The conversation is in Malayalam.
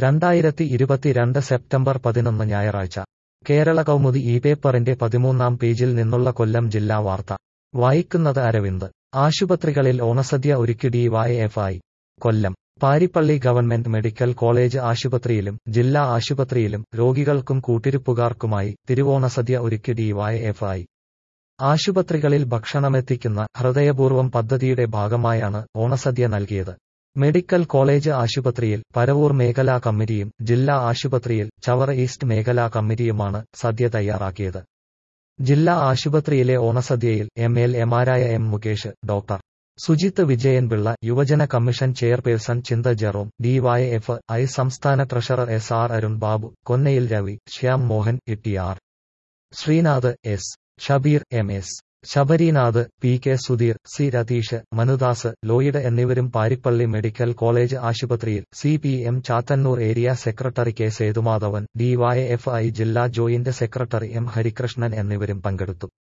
രണ്ടായിരത്തി ഇരുപത്തിരണ്ട് സെപ്റ്റംബർ പതിനൊന്ന് ഞായറാഴ്ച കേരള കൗമുദി ഈ പേപ്പറിന്റെ പതിമൂന്നാം പേജിൽ നിന്നുള്ള കൊല്ലം ജില്ലാ വാർത്ത വായിക്കുന്നത് അരവിന്ദ് ആശുപത്രികളിൽ ഓണസദ്യ ഒരുക്കി DYFI Kollam Parippally government medical college ആശുപത്രിയിലും ജില്ലാ ആശുപത്രിയിലും രോഗികൾക്കും കൂട്ടിരിപ്പുകാർക്കുമായി തിരുവോണസദ്യ ഒരുക്കി ഡിവൈഎഫ്ഐ ആശുപത്രികളിൽ ഭക്ഷണമെത്തിക്കുന്ന ഹൃദയപൂർവ്വം പദ്ധതിയുടെ ഭാഗമായാണ് ഓണസദ്യ നൽകിയത് മെഡിക്കൽ കോളേജ് ആശുപത്രിയിൽ പരവൂർ മേഖലാ കമ്മിറ്റിയും ജില്ലാ ആശുപത്രിയിൽ ചവറ ഈസ്റ്റ് മേഖലാ കമ്മിറ്റിയുമാണ് സദ്യ തയ്യാറാക്കിയത് ജില്ലാ ആശുപത്രിയിലെ ഓണസദ്യയിൽ എം എൽ എമാരായ എം മുകേഷ് ഡോക്ടർ സുജിത്ത് വിജയൻപിള്ള യുവജന commission chairperson Chintha Jerome DYF I സംസ്ഥാന treasurer S R Arun Babu കൊന്നയിൽ Ravi Shyam Mohan E R Sreenath S Shabeer M S Sabarinath P K Sudheer C Ratheesh Manudas Lloyd എന്നിവരും പാരിപ്പള്ളി മെഡിക്കൽ കോളേജ് ആശുപത്രിയിൽ C P M Chathannoor area secretary K Sethumadhavan DYFI ജില്ലാ ജോയിന്റ് സെക്രട്ടറി എം ഹരികൃഷ്ണൻ എന്നിവരും പങ്കെടുത്തു